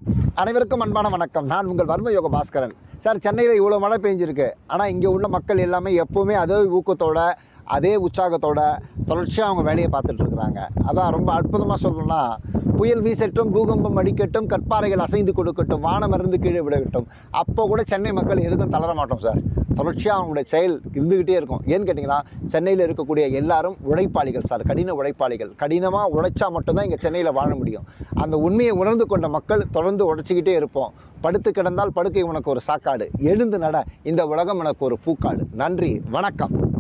அனைவருக்கும் அன்பான வணக்கம் நான் உங்கள் வர்ம யோக பாஸ்கரன் சார் சென்னையில் இவ்வளோ மழை பெஞ்சிருக்கு ஆனால் இங்கே உள்ள மக்கள் எல்லாமே எப்போவுமே அதே ஊக்கத்தோட அதே உற்சாகத்தோட தொடர்ச்சியாக அவங்க வேலையை பார்த்துட்டு இருக்கிறாங்க அதான் ரொம்ப அற்புதமாக சொல்லணும்னா புயல் வீசட்டும் பூகம்பம் அடிக்கட்டும் கற்பாறைகள் அசைந்து கொடுக்கட்டும் வானம் இருந்து கீழே விடட்டும் அப்போ கூட சென்னை மக்கள் எதுக்கும் தளர மாட்டோம் சார் தொடர்ச்சியாக அவங்களுடைய செயல் இருந்துக்கிட்டே இருக்கும் ஏன்னு கேட்டிங்கன்னா சென்னையில் இருக்கக்கூடிய எல்லாரும் உழைப்பாளிகள் சார் கடின உழைப்பாளிகள் கடினமாக உழைச்சா மட்டும்தான் இங்கே சென்னையில் வாழ முடியும் அந்த உண்மையை உணர்ந்து கொண்ட மக்கள் தொடர்ந்து உழைச்சிக்கிட்டே இருப்போம் படுத்து கிடந்தால் படுக்கை உனக்கு ஒரு சாக்காடு எழுந்து நட இந்த உலகம் உனக்கு ஒரு பூக்காடு நன்றி வணக்கம்